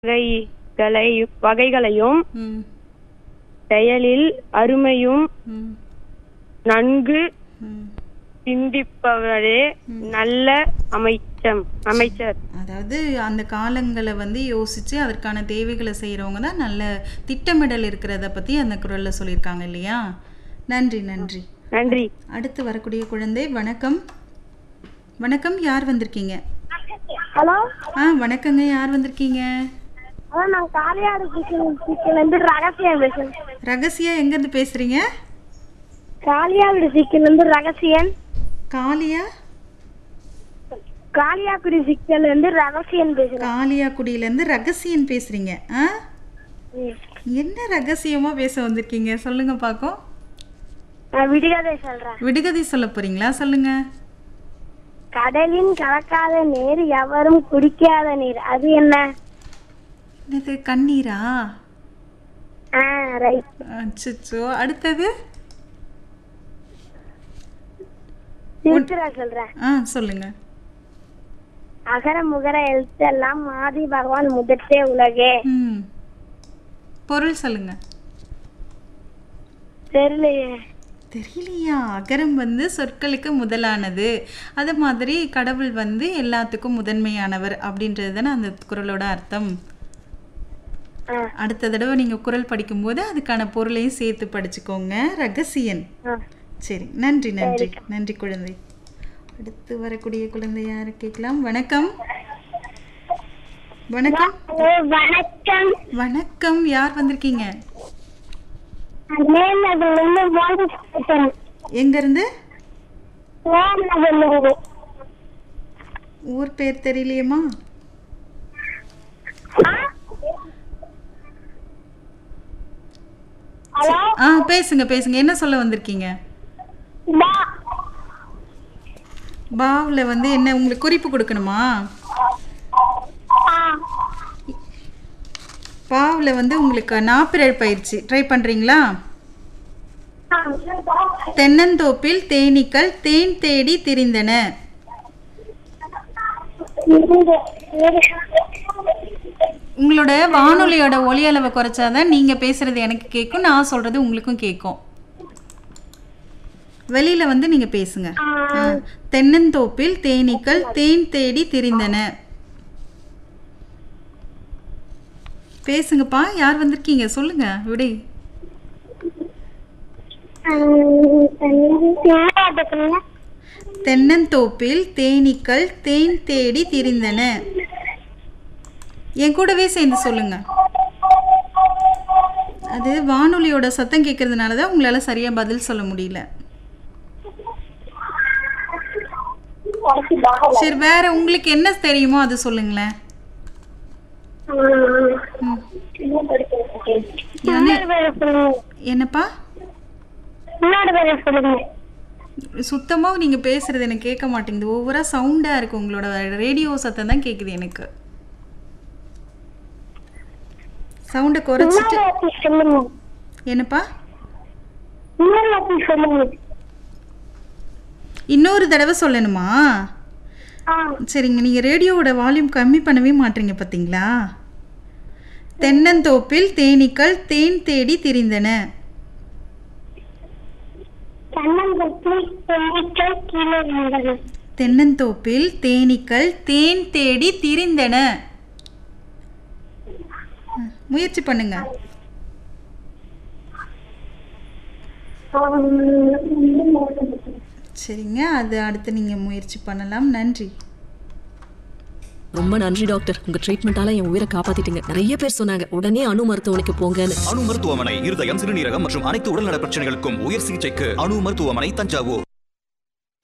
வகைகளை வகைகளையும் ம் செயலில் அருமையும் ம் நன்கு ம் சிந்திப்பவரே நல்ல அமைச்சம் அமைச்சர் அதாவது அந்த காலங்களை வந்து யோசித்து அதற்கான தேவைகளை செய்கிறவங்க தான் நல்ல திட்டமிடல் இருக்கிறத பற்றி அந்த குரலில் சொல்லியிருக்காங்க இல்லையா நன்றி நன்றி நன்றி அடுத்து வரக்கூடிய குழந்தை வணக்கம் வணக்கம் யார் வந்திருக்கீங்க ஹலோ ஆ வணக்கங்க யார் வந்திருக்கீங்க அதான் நான் காளையாடு சிக்கன்லேருந்து ரகசியம் பேசுறேன் ரகசியா எங்கேருந்து பேசுகிறீங்க காளியாகுடி சிக்கன்லேருந்து ரகசியன் காளியா காளியாக்குடி சிக்கன்லேருந்து ரகசியன் பேசுறேன் காளியாக்குடியிலேருந்து ரகசியன் பேசுகிறீங்க ஆ ம். என்ன ரகசியமாக பேச வந்திருக்கீங்க சொல்லுங்க பார்க்கும் நான் விடுகதை சொல்றேன் விடுகதை சொல்ல போறீங்களா சொல்லுங்க கடலின் கலக்காத நீர் எவரும் குடிக்காத நீர் அது என்ன என்னது கண்ணீரா ஆ ரைட் அச்சோ அடுத்தது திருச்சிரா சொல்றேன் ஆ சொல்லுங்க அகர முகர எழுத்தெல்லாம் ஆதி பகவான் முதற்றே உலகே ம் பொருள் சொல்லுங்க தெரியலையே தெரியலையா அகரம் வந்து சொற்களுக்கு முதலானது அது மாதிரி கடவுள் வந்து எல்லாத்துக்கும் முதன்மையானவர் அப்படின்றது தானே அந்த குரலோட அர்த்தம் ஆ அடுத்த தடவை நீங்கள் குரல் படிக்கும்போது அதுக்கான பொருளையும் சேர்த்து படிச்சுக்கோங்க ரகசியன் ஆ சரி நன்றி நன்றி நன்றி குழந்தை அடுத்து வரக்கூடிய குழந்தை யாரை கேட்கலாம் வணக்கம் வணக்கம் வணக்கம் வணக்கம் யார் வந்திருக்கீங்க நேர்நகர்லேருந்து வாங்கி பேசுறேன் எங்கேருந்து நேர்நகர்லேருந்து ஊர் பேர் தெரியலையேம்மா ஹலோ ஆ பேசுங்க பேசுங்க என்ன சொல்ல வந்திருக்கீங்க பா பாவில் வந்து என்ன உங்களுக்கு குறிப்பு கொடுக்கணுமா ஆ பாவில் வந்து உங்களுக்கு நாப்பிரல் பயிற்சி ட்ரை பண்ணுறீங்களா தென்னந்தோப்பில் தேனீக்கள் தேன் தேடி திரிந்தன உங்களோட வானொலியோட ஒலி அளவை குறைச்சாதான் நீங்க பேசுறது எனக்கு கேட்கும் நான் சொல்றது உங்களுக்கும் கேட்கும் வெளியில வந்து நீங்க பேசுங்க ஆ. தென்னந்தோப்பில் தேனீக்கள் தேன் தேடி திரிந்தன பேசுங்கப்பா யார் வந்திருக்கீங்க சொல்லுங்க விடை தென்னந்தோப்பில் தேனீக்கள் தேன் தேடி திரிந்தன என் கூடவே சேர்ந்து சொல்லுங்க அது வானொலியோட சத்தம் கேட்கறதுனால தான் உங்களால் சரியாக பதில் சொல்ல முடியல சரி வேற உங்களுக்கு என்ன தெரியுமோ அது சொல்லுங்களேன் ம். என்னப்பா சுத்தமாக நீங்கள் பேசுறது எனக்கு கேட்க மாட்டேங்குது ஒவ்வொரு சவுண்டாக இருக்கு உங்களோட ரேடியோ சத்தம் தான் கேட்குது எனக்கு சவுண்டை குறைச்சிட்டு என்னப்பா இன்னொரு தடவை சொல்லணுமா சரிங்க நீங்கள் ரேடியோவோட வால்யூம் கம்மி பண்ணவே மாட்டீங்க பார்த்தீங்களா தென்னந்தோப்பில் தேனீக்கள் தேன் தேடி திரிந்தன தென்னந்தோப்பில் தேனீக்கள் தேன் தேடி திரிந்தன ம், முயற்சி பண்ணுங்க சரிங்க அது அடுத்து நீங்கள் முயற்சி பண்ணலாம் நன்றி ரொம்ப நன்றி டாக்டர் உங்க ட்ரீட்மெண்டால என் உயிரை காப்பாத்திட்டீங்க நிறைய பேர் சொன்னாங்க உடனே அணு மருத்துவமனைக்கு போங்கன்னு அணு மருத்துவமனை இருதயம் சிறுநீரகம் மற்றும் அனைத்து உடல்நல பிரச்சனைகளுக்கும் உயர் சிகிச்சைக்கு அணு மருத்துவமனை தஞ்சாவூர்